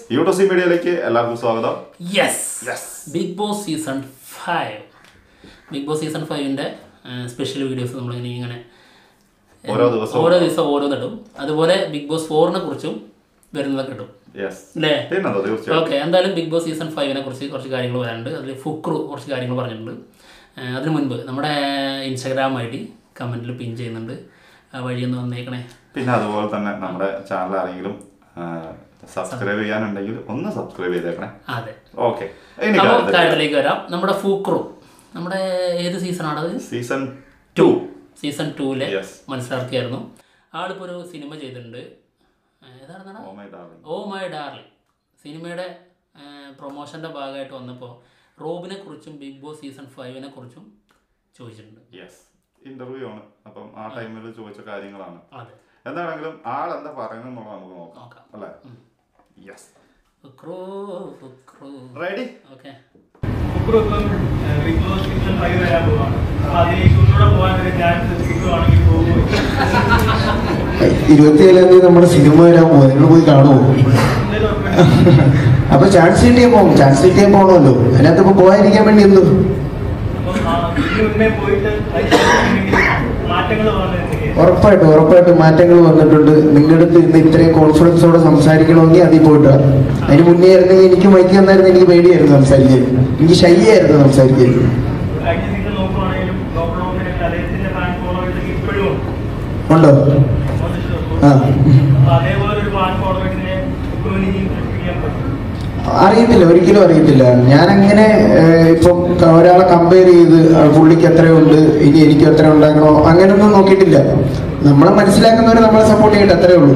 യൂട്ടോസി മീഡിയയിലേക്ക് എല്ലാവർക്കും സ്വാഗതം yes Yes. Big Boss season five Big Boss season ഫൈവിൻ്റെ സ്പെഷ്യൽ വീഡിയോസ് നമ്മളിങ്ങനെ ഇങ്ങനെ ഓരോ ദിവസവും ഓരോ ദിവസം ഓരോന്നിടും അതുപോലെ ബിഗ് ബോസ് ഫോറിനെ കുറിച്ചും വരുന്നതൊക്കെ ഇടും യെസ് അല്ലേ പിന്നെന്താ തീർച്ചയായും ഓക്കെ എന്തായാലും ബിഗ് ബോസ് സീസൺ ഫൈവിനെ കുറിച്ച് കുറച്ച് കാര്യങ്ങൾ വരാനുണ്ട് അതിൽ ഫുക്രു കുറച്ച് കാര്യങ്ങൾ പറഞ്ഞിട്ടുണ്ട് ഏഹ് അതിന് മുൻപ് നമ്മുടെ ഇൻസ്റ്റാഗ്രാം ഐ ഡി കമൻറ്റിൽ പിൻ ചെയ്യുന്നുണ്ട് ആ വഴി ഒന്ന് വന്നേക്കണേ പിന്നെ അതുപോലെ തന്നെ നമ്മുടെ ചാനൽ ആരെങ്കിലും സബ്സ്ക്രൈബ് ചെയ്യാനുണ്ടെങ്കിൽ ഒന്ന് സബ്സ്ക്രൈബ് ചെയ്തേക്കണേ അതെ ഓക്കെ ഇനി അപ്പോൾ കാര്യത്തിലേക്ക്. കാര്യത്തിലേക്ക് വരാം നമ്മുടെ ഫുക്രു നമ്മുടെ ഏത് സീസണാണത് സീസൺ ടു സീസൺ ടൂവിലെ Yes. മത്സരാർത്ഥിയായിരുന്നു ആളിപ്പോൾ ഒരു സിനിമ ചെയ്തിട്ടുണ്ട് ഏതാണെന്നാണ് Oh my darling. Oh my darling സിനിമയുടെ പ്രൊമോഷൻ്റെ ഭാഗമായിട്ട് വന്നപ്പോൾ റോബിനെ കുറിച്ചും ബിഗ് ബോസ് സീസൺ ഫൈവിനെ കുറിച്ചും ചോദിച്ചിട്ടുണ്ട് യെസ് ഇന്റർവ്യൂ ആണ് അപ്പം ആ ടൈമിൽ ചോദിച്ച കാര്യങ്ങളാണ് അതെ എന്താണെങ്കിലും ആൾ എന്താ പറയുന്നത് എന്നുള്ളത് നമുക്ക് നോക്കാം നോക്കാം അല്ലേ yes Fukru Fukru ready okay ഇപ്പം ബിഗ് ബോസ് സീസൺ ഫൈവ് വരാൻ പോവാണ് അപ്പൊ അതിലേക്ക് ഒന്നുകൂടെ പോകാൻ ഒരു ചാൻസ് കിട്ടുവാണെങ്കിൽ പോകുമോ ഇരുപത്തിയേഴാം തീയതി നമ്മുടെ സിനിമ വരാൻ പോകും നിങ്ങൾ പോയി കാണുമോ എന്തായാലും ഉറപ്പായിട്ടും. അപ്പൊ ചാൻസ് കിട്ടിയാൽ പോകും ചാൻസ് കിട്ടിയാൽ പോകണമല്ലോ അതിനകത്ത് ഇപ്പൊ പോകാതിരിക്കാൻ വേണ്ടി എന്തോ അപ്പം ആ ഇതിന് മുന്നേ പോയിട്ട് അതിൽ മാറ്റങ്ങൾ വന്നിട്ടുണ്ടെങ്കിൽ ഉറപ്പായിട്ടും ഉറപ്പായിട്ടും മാറ്റങ്ങൾ വന്നിട്ടുണ്ട് നിങ്ങളുടെ അടുത്ത് ഇന്ന് ഇത്രയും കോൺഫിഡൻസോടെ സംസാരിക്കണമെങ്കിൽ അതിൽ പോയിട്ട് വാ. അതിന് മുന്നേ ആയിരുന്നെങ്കിൽ എനിക്ക് മൈക്ക് തന്നായിരുന്നു എനിക്ക് പേടിയായിരുന്നു സംസാരിക്കാൻ എനിക്ക് ഷൈ ആയിരുന്നു സംസാരിക്കാൻ കഴിഞ്ഞ സീസൺ നോക്കുവാണെങ്കിലും ലോക്ക്ഡൌണിനൊക്കെ അദ്ദേഹത്തിന്റെ ഫാൻ ഫോളോവേഴ്സ് ഇപ്പോഴും ഉണ്ട്. ഉണ്ടോ വന്നിട്ടുണ്ട്. ആ അപ്പൊ അതേപോലെ ഒരു ഫാൻ ഫോളോവേഴ്സിനെ ഇപ്പോൾ ഇനിയും സൃഷ്ടിക്കാൻ പറ്റും അറിയത്തില്ല ഒരിക്കലും അറിയത്തില്ല ഞാൻ അങ്ങനെ ഇപ്പം ക- ഒരാളെ കമ്പയർ ചെയ്ത് ആ പുള്ളിക്ക് എത്രയുണ്ട് ഇനി എനിക്ക് എത്ര ഉണ്ടാക്കണോ അങ്ങനെയൊന്നും നോക്കിയിട്ടില്ല നമ്മളെ മനസ്സിലാക്കുന്നവരെ നമ്മളെ സപ്പോർട്ട് ചെയ്യട്ടെ അത്രേ ഉള്ളൂ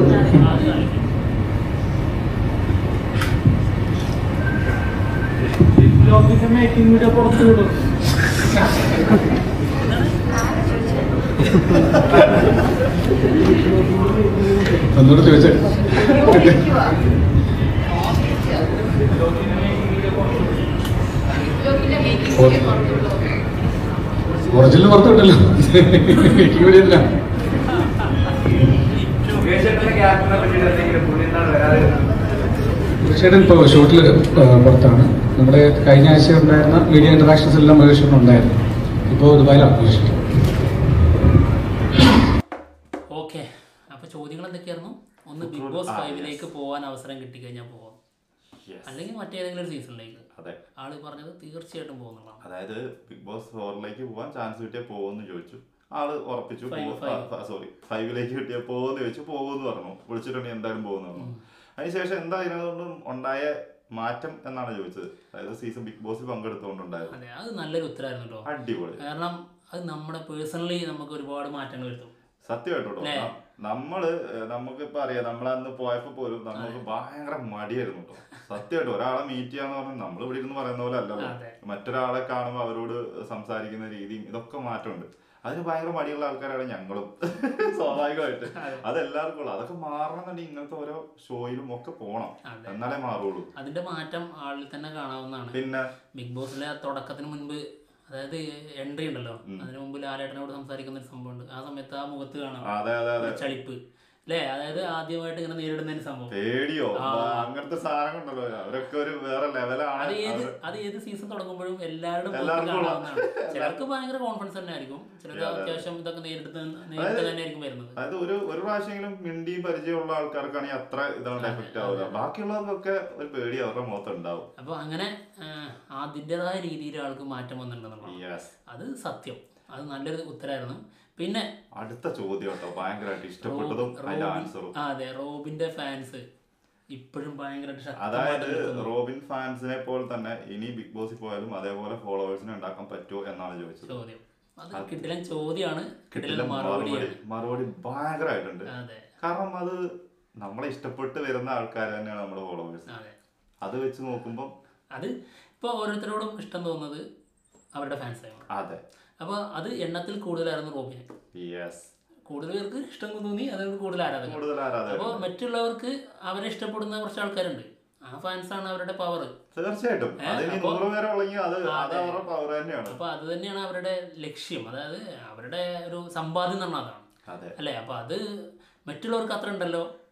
ലോക്കിന്റെ മേക്കിംഗ് വീഡിയോ പുറത്തു വിടും ഒന്നുകൂടെ ചോദിച്ചേ ഒറിജിനൽ പുറത്തു വിട്ടല്ലോ എനിക്ക് വേണ്ടിയല്ല തീർച്ചയായിട്ടും ഇപ്പോൾ ഷൂട്ടിൽ പുറത്താണ് നമ്മുടെ കഴിഞ്ഞ ആഴ്ച ഉണ്ടായിരുന്ന മീഡിയ ഇന്ററാക്ഷൻസ് എല്ലാം മലേഷ്യൻ ഉണ്ടായിരുന്നു ഇപ്പോൾ ദുബായിലാണ് മലേഷ്യ ഓക്കെ അപ്പോൾ ചോദ്യങ്ങൾ എന്തൊക്കെയായിരുന്നു ഒന്ന് ബിഗ് ബോസ് ഫൈവിലേക്ക് പോകാൻ അവസരം കിട്ടിക്കഴിഞ്ഞാൽ പോകാം യെസ് അല്ലെങ്കിൽ മറ്റേതെങ്കിലും ഒരു സീസണിലേക്ക് അതെ ആള് പറഞ്ഞത് തീർച്ചയായിട്ടും പോകുന്നുള്ളതാണ് അതായത് ബിഗ് ബോസ് ഫോറിലേക്ക് പോകാൻ ചാൻസ് കിട്ടിയാൽ പോകുമെന്ന് ചോദിച്ചു ആള് ഉറപ്പിച്ചു Five, five. സോറി ഫൈവിലേക്ക് കിട്ടിയാൽ പോകുമെന്ന് ചോദിച്ചു പോകുമെന്ന് പറഞ്ഞു വിളിച്ചിട്ടുണ്ടെങ്കിൽ എന്തായാലും പോകുമെന്ന് പറഞ്ഞു അതിനുശേഷം എന്താ ഇതിനകത്തൊന്നും ഉണ്ടായ മാറ്റം എന്നാണ് ചോദിച്ചത് അതായത് സീസൺ ബിഗ് ബോസിൽ പങ്കെടുത്തുകൊണ്ടുണ്ടായത് അതെ അത് നല്ലൊരു ഉത്തരമായിരുന്നു കേട്ടോ അടിപൊളി കാരണം അത് നമ്മുടെ പേഴ്സണലി നമുക്ക് ഒരുപാട് മാറ്റങ്ങൾ വരുത്തും സത്യമായിട്ട് കേട്ടോ അല്ലേ? ന- നമ്മള് ഏഹ്, നമുക്കിപ്പോ അറിയാം നമ്മളന്ന് പോയപ്പോ പോലും നമുക്ക് ഭയങ്കര മടിയായിരുന്നു കേട്ടോ സത്യമായിട്ട് ഒരാളെ മീറ്റ് ചെയ്യാന്ന് പറഞ്ഞാൽ നമ്മൾ ഇവിടെ ഇരുന്ന് പറയുന്ന പോലെ അല്ലല്ലോ അതെ. മറ്റൊരാളെ കാണുമ്പോൾ അവരോട് സംസാരിക്കുന്ന രീതിയും ഇതൊക്കെ മാറ്റമുണ്ട് അതിന് ഭയങ്കര മടിയുള്ള ആൾക്കാരാണ് ഞങ്ങളും സ്വാഭാവികമായിട്ട് അതെല്ലാവർക്കും ഉള്ളു അതൊക്കെ മാറണമെന്നുണ്ടെങ്കിൽ ഇങ്ങനത്തെ ഓരോ ഷോയിലും ഒക്കെ പോണം അതെ. എന്നാലേ മാറുള്ളൂ അതിന്റെ മാറ്റം ആളിൽ തന്നെ കാണാവുന്നതാണ് പിന്നെ ബിഗ് ബോസിലെ തുടക്കത്തിന് മുൻപ് അതായത് എൻട്രി ഉണ്ടല്ലോ അതിന് മുമ്പ് ലാലേട്ടനോട് സംസാരിക്കുന്ന ഒരു സംഭവമുണ്ട് ആ സമയത്ത് ആ മുഖത്ത് കാണാം അതെ അതെ അതെ ഒരു ചളിപ്പ് അല്ലേ അതായത് ആദ്യമായിട്ട് ഇങ്ങനെ നേരിടുന്ന ഒരു സംഭവം പേടിയോ ആ. അങ്ങനത്തെ സാധനങ്ങളുണ്ടല്ലോ അവരൊക്കെ ഒരു വേറെ അത് ലെവലാണ് ഏത് അത് അത് ഏത് സീസൺ തുടങ്ങുമ്പോഴും എല്ലാവരുടെ മുഖത്ത് എല്ലാവർക്കും ഉള്ള- കാണാവുന്നതാണ് ചിലർക്ക് ഭയങ്കര കോൺഫിഡൻസ് തന്നെ ആയിരിക്കും ചിലർക്ക് അത്യാവശ്യം ഇതൊക്കെ നേരിട്ട് നേരിട്ട് തന്നെ ആയിരിക്കും വരുന്നത് അതായത് ഒരു ഒരു പ്രാവശ്യമെങ്കിലും മിണ്ടിയും പരിചയമുള്ള ആൾക്കാർക്കാണെങ്കിൽ അത്ര ഇതാണ് എഫക്റ്റ് ആവില്ല ബാക്കിയുള്ളവർക്കൊക്കെ ഒരു പേടി അവരുടെ മുഖത്ത് ഉണ്ടാവും അപ്പോൾ അങ്ങനെ അതിൻ്റെതായ രീതിയിൽ ആൾക്ക് മാറ്റം വന്നിട്ടുണ്ടെന്നുള്ളതാണ് യെസ് അത് സത്യം അത് നല്ലൊരു ഉത്തരമായിരുന്നു പിന്നെ അടുത്ത ചോദ്യം കേട്ടോ ഭയങ്കരമായിട്ട് ഇഷ്ടപ്പെട്ടതും റോ- അതിന്റെ റോബിൻ- ആൻസറും ആ അതെ റോബിന്റെ ഫാൻസ് ഇപ്പോഴും ഭയങ്കരമായിട്ട് അതായത് ശക്തമായിട്ട് നിൽക്കുന്നു. റോബിൻ ഫാൻസിനെ പോലെ തന്നെ ഇനി ബിഗ് ബോസിൽ പോയാലും അതേപോലെ ഫോളോവേഴ്സിനെ ഉണ്ടാക്കാൻ പറ്റുമോ എന്നാണ് ചോദിച്ചത് ചോദ്യം അത് കിട്ടില്ല ചോദ്യമാണ് കിട്ടില്ല കിട്ടില്ല മറുപടി മറുപടിയാണ് മറുപടി ഭയങ്കരമായിട്ടുണ്ട് അതെ കാരണം അത് നമ്മളെ ഇഷ്ടപ്പെട്ട് വരുന്ന ആൾക്കാർ തന്നെയാണ് നമ്മുടെ ഫോളോവേഴ്സ് അതെ അത് വെച്ച് നോക്കുമ്പോൾ അത് ഇപ്പോൾ ഓരോരുത്തരോടും ഇഷ്ടം തോന്നുന്നത് അവരുടെ ഫാൻസാണ് അതെ അപ്പോൾ അത് എണ്ണത്തിൽ കൂടുതലായിരുന്നു റോബിന് യെസ് കൂടുതൽ പേർക്ക് ഇഷ്ടം തോന്നി അതായത് കൂടുതൽ ആരാധകർ കൂടുതൽ ആരാധകർ അപ്പോൾ മറ്റുള്ളവർക്ക് അവരെ ഇഷ്ടപ്പെടുന്ന കുറച്ച് ആൾക്കാരുണ്ട് ആ ഫാൻസാണ് അവരുടെ പവർ തീർച്ചയായിട്ടും ഏ, അതിന് അപ്പൊ- നൂറ് പേരെ ഉള്ളെങ്കിൽ അത് ആ, അത് അതെ. അവരുടെ പവർ തന്നെയാണ് അപ്പോൾ അത് തന്നെയാണ് അവരുടെ ലക്ഷ്യം അതായത് അവരുടെ ഒരു സമ്പാദ്യം എന്ന് പറഞ്ഞാൽ അതാണ് അതെ അല്ലേ അപ്പോൾ അത് മറ്റുള്ളവർക്ക് അത്ര ഉണ്ടല്ലോ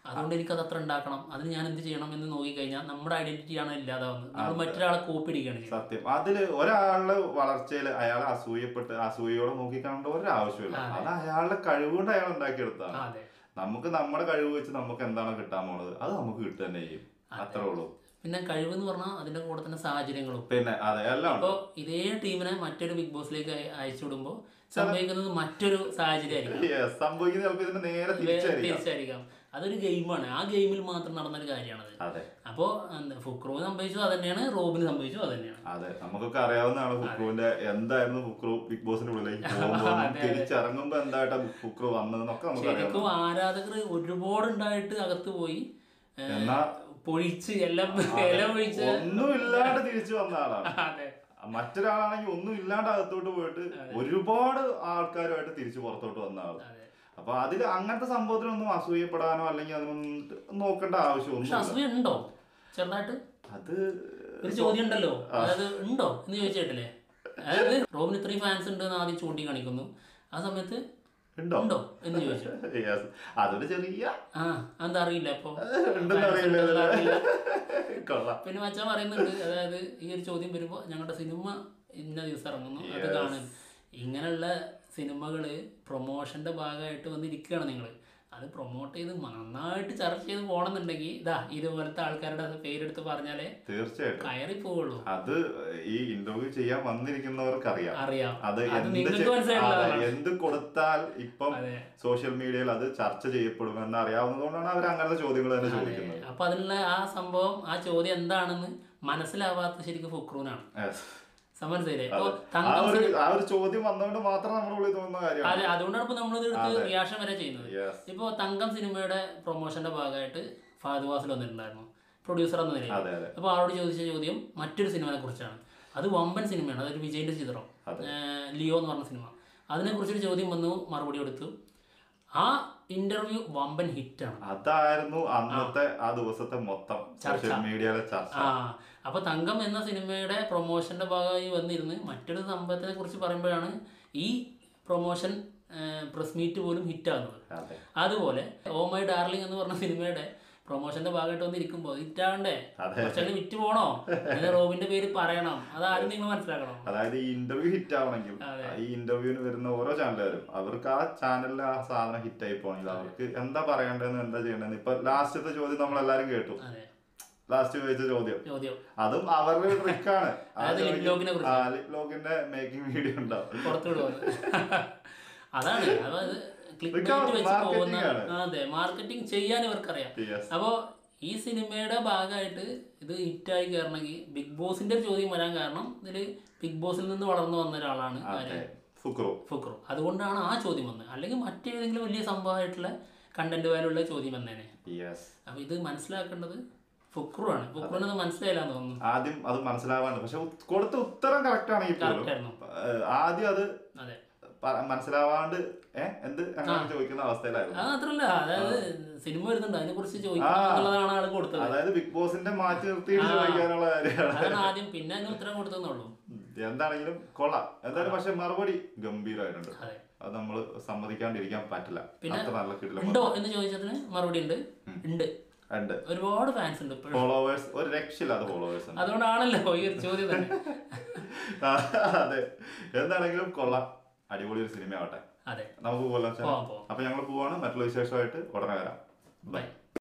അതുകൊണ്ട് എനിക്കത് അത്ര ഉണ്ടാക്കണം അതിന് ഞാൻ എന്ത് ചെയ്യണം എന്ന് നോക്കിക്കഴിഞ്ഞാൽ നമ്മുടെ ഐഡന്റിറ്റിയാണ് ഇല്ലാതാവുന്നത് നമ്മൾ മറ്റൊരാളെ കോപ്പി അടിക്കുകയാണ് ചെയ്യുന്നത് സത്യം അതില് ഒരാളുടെ വളർച്ചയിൽ അയാൾ അസൂയപ്പെട്ട് അസൂയയോടെ നോക്കിക്കാണേണ്ട ഒരു ആവശ്യമില്ല അത് അയാളുടെ കഴിവുകൊണ്ട് അയാൾ ഉണ്ടാക്കിയെടുത്താണ് ആ, അതെ നമുക്ക് നമ്മുടെ കഴിവ് വെച്ച് നമുക്ക് എന്താണ് കിട്ടാൻ പോണത് അത് നമുക്ക് കിട്ടുക തന്നെ ചെയ്യും അത്രേ ഉള്ളൂ പിന്നെ കഴിവ് എന്ന് പറഞ്ഞാൽ അതിന്റെ കൂടെ തന്നെ സാഹചര്യങ്ങളും പിന്നെ അതെ എല്ലാം ഉണ്ട് അപ്പോൾ ഇതേ ടീമിനെ മറ്റൊരു ബിഗ് ബോസിലേക്ക് അയ- അയച്ചു വിടുമ്പോൾ സംഭവിക്കുന്നത് മറ്റൊരു സാഹചര്യമായിരിക്കും Yes, സംഭവിക്കുന്നത് ചിലപ്പോൾ ഇതിന്റെ നേരെ തിരിച്ചായിരിക്കും തിരിച്ചായിരിക്കാം അതൊരു ഗെയിമാണ് ആ ഗെയിമിൽ മാത്രം നടന്നൊരു കാര്യമാണത് അതെ അപ്പോൾ ഫുക്രോ സംഭവിച്ചു അത് തന്നെയാണ് റോബിന് സംഭവിച്ചു അത് തന്നെയാണ് അതെ നമുക്കൊക്കെ അറിയാവുന്നതാണ് ഫുക്രുവിന്റെ എന്തായിരുന്നു ഫുക്രു ബിഗ് ബോസിന്റെ ഉള്ളിലേക്ക് പോകുമ്പോൾ തിരിച്ചിറങ്ങുമ്പോ എന്തായിട്ടാ ഫുക്രു വന്നതെന്നൊക്കെ നമുക്ക് അറിയാം ശരിക്കും ആരാധകർ ഒരുപാട് ഉണ്ടായിട്ട് അകത്ത് പോയി ഏ, എന്നാ പൊഴിച്ച് എല്ലാം എല്ലാം പൊഴിച്ച് ഒന്നും ഇല്ലാണ്ട് തിരിച്ചു വന്ന ആളാണ് അതെ മറ്റൊരാളാണെങ്കിൽ ഒന്നും ഇല്ലാണ്ട് അകത്തോട്ട് പോയിട്ട് ഒരുപാട് ആൾക്കാരുമായിട്ട് തിരിച്ചു പുറത്തോട്ട് വന്ന ആള് അതെ. അപ്പൊ അതിൽ അങ്ങനത്തെ സംഭവത്തിനൊന്നും അസൂയപ്പെടാനോ അല്ലെങ്കിൽ അതൊന്നും നോക്കേണ്ട പക്ഷെ ആവശ്യമൊന്നും അസൂയ ഉണ്ടോ ചെറുതായിട്ട് അത് ഒരു ചോദ്യം ഉണ്ടല്ലോ അതായത് ഉണ്ടോ എന്ന് ചോദിച്ചിട്ടില്ലേ അതായത് റോബിന് ഇത്രയും ഫാൻസ് ഉണ്ട് എന്ന് ആദ്യം ചൂണ്ടി കാണിക്കുന്നു ആ സമയത്ത് ഉണ്ടോ ഉണ്ടോ എന്ന് ചോദിച്ചു Yes. അതൊരു ചെറിയ ആ എന്താ അറിയില്ല അപ്പൊ ഉണ്ടെന്ന് Fans അറിയില്ല ഉണ്ടെന്ന് അറിയില്ല. കൊള്ളാം പിന്നെ മച്ചാൻ പറയുന്നുണ്ട് അതായത് ഈ ഒരു ചോദ്യം വരുമ്പോൾ ഞങ്ങളുടെ സിനിമ ഇന്ന ദിവസം ഇറങ്ങുന്നു അത് കാണും ഇങ്ങനെയുള്ള സിനിമകള് പ്രൊമോഷന്റെ ഭാഗമായിട്ട് വന്നിരിക്കുകയാണ് നിങ്ങൾ അത് പ്രൊമോട്ട് ചെയ്ത് നന്നായിട്ട് ചർച്ച ചെയ്ത് പോകണമെന്നുണ്ടെങ്കിൽ ഇതാ ഇതുപോലത്തെ ആൾക്കാരുടെ പേരെടുത്ത് പറഞ്ഞാലേ തീർച്ചയായിട്ടും കയറി പോവുള്ളൂ അത് ഈ ഇന്റർവ്യൂ ചെയ്യാൻ വന്നിരിക്കുന്നവർക്ക് അറിയാം അറിയാം അത് അത് എന്ത് നിങ്ങൾക്ക് ചെ- മനസ്സിലായിട്ടുള്ളതാണ്. അതെ, എന്ത് കൊടുത്താൽ ഇപ്പം അതെ. സോഷ്യൽ മീഡിയയിൽ അത് ചർച്ച ചെയ്യപ്പെടുമെന്ന് അറിയാവുന്നതുകൊണ്ടാണ് അവർ അങ്ങനത്തെ ചോദ്യങ്ങൾ തന്നെ ചോദിക്കുന്നത് അപ്പൊ അതിനുള്ള ആ സംഭവം ആ ചോദ്യം എന്താണെന്ന് മനസ്സിലാവാത്ത ശരിക്കും ഫുക്രൂനാണ് Yes. മനസ്സിലായില്ലേ ഇപ്പൊ അതെ. ആ തങ്കം ഒരു സിനിമ- ആ ഒരു ചോദ്യം വന്നതുകൊണ്ട് മാത്രം നമ്മുടെ ഉള്ളിൽ തോന്നുന്ന അതെ കാര്യമാണ് അതുകൊണ്ടാണ് ഇപ്പൊ നമ്മൾ എടുത്ത് റിയാക്ഷൻ വരെ ചെയ്യുന്നത് Yes. ഇപ്പൊ തങ്കം സിനിമയുടെ പ്രൊമോഷന്റെ ഭാഗമായിട്ട് ഫാദ് വാസിൽ വന്നിട്ടുണ്ടായിരുന്നു പ്രൊഡ്യൂസർ എന്ന നിലയിൽ അതെ, അതെ. അപ്പോൾ ആളോട് ചോദിച്ച ചോദ്യം മറ്റൊരു സിനിമയെ കുറിച്ചാണ് അത് വമ്പൻ സിനിമയാണ് അതൊരു വിജയിന്റെ ചിത്രം അതെ. ഏഹ് ലിയോ എന്ന് പറഞ്ഞ സിനിമ അതിനെ കുറിച്ചൊരു ചോദ്യം വന്നു മറുപടി കൊടുത്തു ആ ഇന്റർവ്യൂ വമ്പൻ ഹിറ്റാണ് അതായിരുന്നു അന്നത്തെ ആ ദിവസത്തെ മൊത്തം സോഷ്യൽ മീഡിയയിലെ ചർച്ച ആ അപ്പൊ തങ്കം എന്ന സിനിമയുടെ പ്രൊമോഷന്റെ ഭാഗമായി വന്നിരുന്ന് മറ്റൊരു സംഭവത്തിനെ കുറിച്ച് പറയുമ്പോഴാണ് ഈ പ്രൊമോഷൻ പ്രസ് മീറ്റ് പോലും ഹിറ്റാകുന്നത് അതെ അതുപോലെ ഓ മൈ ഡാർലിംഗ് എന്ന് പറഞ്ഞ സിനിമയുടെ പ്രൊമോഷന്റെ ഭാഗമായിട്ട് വന്നിരിക്കുമ്പോൾ ഹിറ്റാവണ്ടേ അതെ. കുറച്ചങ്ങനെ വിറ്റ് പോണോ അതിന് റോബിന്റെ പേര് പറയണം അതാരും നിങ്ങൾ മനസ്സിലാക്കണം അതായത് ഈ ഇന്റർവ്യൂ ഹിറ്റ് ആവണമെങ്കിൽ ഈ ഇന്റർവ്യൂവിന് വരുന്ന ഓരോ ചാനലുകാരും അവർക്ക് ആ ചാനലിൽ ആ സാധനം ഹിറ്റ് ആയി പോകണമെങ്കിൽ അവർക്ക് എന്താ പറയേണ്ടതെന്ന് എന്താ ചെയ്യേണ്ടതെന്ന് ഇപ്പൊ ലാസ്റ്റത്തെ ചോദ്യം നമ്മൾ എല്ലാരും കേട്ടു അതെ ലാസ്റ്റ് ചോദിച്ച ചോദ്യം ചോദ്യം അതും അവരുടെ ഒരു ട്രിക്കാണ് അതായത് lip lock-നെ കുറിച്ച്. ലിപ് ലോക്കിന്റെ മേക്കിംഗ് വീഡിയോ ഉണ്ടാവും പുറത്തു വിടുന്നത് അതാണ് അതായത് ക്ലിക്ക് ഇതൊക്കെ വെച്ച് പോകുന്ന marketing ആണ്. ആ, അതെ മാർക്കറ്റിംഗ് ചെയ്യാൻ ഇവർക്കറിയാം Yes. അപ്പോൾ ഈ സിനിമയുടെ ഭാഗമായിട്ട് ഇത് ഹിറ്റായി കയറണമെങ്കിൽ ബിഗ് ബോസിന്റെ ഒരു ചോദ്യം വരാൻ കാരണം ഇതിൽ ബിഗ് ബോസിൽ നിന്ന് വളർന്നു വന്ന ഒരാളാണ് ആര് അതെ ഫുക്രു ഫുക്രു അതുകൊണ്ടാണ് ആ ചോദ്യം വന്നത് അല്ലെങ്കിൽ മറ്റേതെങ്കിലും വലിയ സംഭവമായിട്ടുള്ള കണ്ടന്റ് വാല്യുള്ള ചോദ്യം വന്നേനെ യെസ് അപ്പൊ ഇത് മനസ്സിലാക്കേണ്ടത് ഫുക്രു ആണ് ഫുക്രുവിന് അത് മനസ്സിലായില്ലാന്ന് തോന്നുന്നു ആദ്യം അത് മനസ്സിലാവാണ്ട് പക്ഷെ ഉത്- കൊടുത്ത ഉത്തരം കറക്റ്റ് ആണെങ്കിൽ പോലും Correct ആയിരുന്നു. ഏഹ്, ആദ്യം അത് അതെ പ- മനസ്സിലാവാണ്ട് ഏഹ് എന്ത് അങ്ങനെ ചോദിക്കുന്ന അവസ്ഥയിലായിരുന്നു അത് മാത്രല്ല അതായത് സിനിമ വരുന്നുണ്ട് അതിനെ കുറിച്ച് ചോദിക്കണം എന്നുള്ളതാണ് ആള് കൊടുത്തത് അതായത് ബിഗ് ബോസിന്റെ മാറ്റി നിർത്തിയിട്ട് ചോദിക്കാനുള്ള കാര്യമാണ് അതാണ് ആദ്യം പിന്നെ അതിന് ഉത്തരം കൊടുത്തെന്നുള്ളൂ ഉം. എന്താണെങ്കിലും കൊള്ളാം എന്തായാലും പക്ഷെ മറുപടി ഗംഭീരമായിട്ടുണ്ട് അതെ. അത് നമ്മൾ സമ്മതിക്കാണ്ടിരിക്കാൻ പറ്റില്ല പിന്നെ അത്ര നല്ല കിട്ടില്ല ഉണ്ടോ എന്ന് ചോദിച്ചതിന് മറുപടി ഉണ്ട് ഉണ്ട് ഉണ്ട് ഒരുപാട് ഫാൻസ് ഉണ്ട് ഇപ്പോഴും ഫോളോവേഴ്സ് ഒരു രക്ഷയില്ലാത്ത ഫോളോവേഴ്സ് ഉണ്ട് അതുകൊണ്ടാണല്ലോ ഈ ഒരു ചോദ്യം തന്നെ ആ, അതെ എന്താണെങ്കിലും കൊള്ളാം അടിപൊളി ഒരു സിനിമ ആവട്ടെ അതെ നമുക്ക് പോകാം പോവാം, പോവാം. അപ്പൊ ഞങ്ങൾ പോവാണ് മറ്റുള്ള വിശേഷമായിട്ട് ഉടനെ വരാം ബൈ